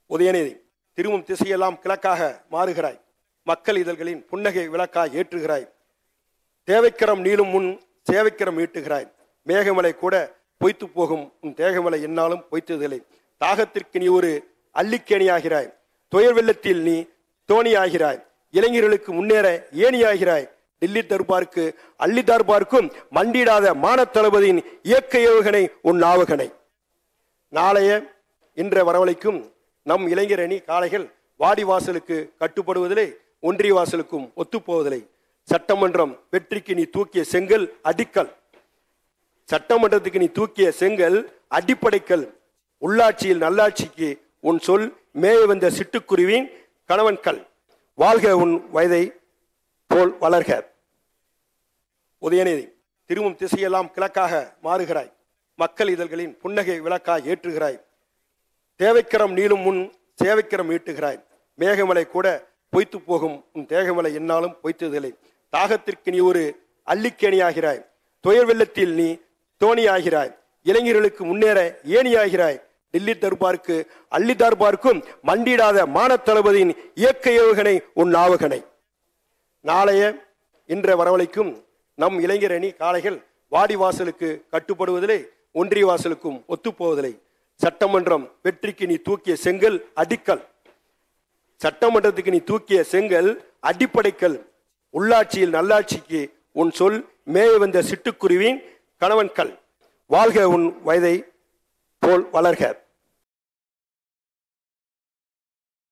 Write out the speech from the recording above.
உதயநிதி திரும்பும் திசையெல்லாம் கிழக்காக மாறுகிறாய் மக்கள் இதழ்களின் புன்னகை விளக்காய் ஏற்றுகிறாய் தேவைக்கரம் நீளும் முன் சேவைக்கரம் ஈட்டுகிறாய் மேகமலை கூட பொய்த்து போகும் உன் தேகமலை என்னாலும் பொய்த்ததில்லை தாகத்திற்கு நீ ஒரு அள்ளிக்கேணியாகிறாய் துயர் வெள்ளத்தில் நீ தோணியாகிறாய் இளைஞர்களுக்கு முன்னேற ஏணியாகிறாய் டில்லி தர்பாருக்கு அள்ளி தர்பாருக்கும் மண்டிடாத மான தளபதியின் இயக்க ஏவுகணை உன் நாவுகணை நாளைய இன்ற வரவழைக்கும் நம் இளைஞர் அணி காளைகள் வாடி வாசலுக்கு கட்டுப்படுவதில்லை ஒன்றிய வாசலுக்கும் ஒத்துப்போவதில்லை சட்டமன்றம் வெற்றிக்கு நீ தூக்கிய செங்கல் அடிக்கல் சட்டமன்றத்துக்கு நீ தூக்கிய செங்கல் அடிப்படைக்கல் உள்ளாட்சியில் நல்லாட்சிக்கு உன் சொல் மேய வந்த சிட்டுக்குருவின் கணவன்கள் வாழ்க உன் வயதை போல் வளர்க உதயநிதி திரும்பும் திசையெல்லாம் கிழக்காக மாறுகிறாய் மக்கள் இதழ்களின் புன்னகை விளக்காய் ஏற்றுகிறாய் தேவைக்கரம் நீளும் முன் சேவைக்கரம் ஈட்டுகிறாய் மேகமலை கூட பொய்த்து போகும் உன் தேகமலை என்னாலும் பொய்த்ததில்லை தாகத்திற்கு நீ ஒரு அள்ளிக்கேணியாகிறாய் துயர் வெள்ளத்தில் நீ தோணியாகிறாய் இளைஞர்களுக்கு முன்னேற ஏணியாகிறாய் டில்லி தர்பாருக்கு அள்ளி தர்பாருக்கும் மண்டிடாத மான தளபதியின் இயக்க ஏவுகணை உன் நாவுகணை நாளைய இன்ற வரவழைக்கும் நம் இளைஞர் அணி காளைகள் வாடி வாசலுக்கு கட்டுப்படுவதில்லை ஒன்றிய வாசலுக்கும் ஒத்துப்போவதில்லை சட்டமன்றம் வெற்றிக்கு நீ தூக்கிய செங்கல் அடிக்கல் சட்டமன்றத்துக்கு நீ தூக்கிய செங்கல் அடிப்படைக்கல் உள்ளாட்சியில் நல்லாட்சிக்கு உன் சொல் மேய வந்த சிட்டுக்குருவின் கணவன்கள் வாழ்க உன் வயதை போல் வளர்க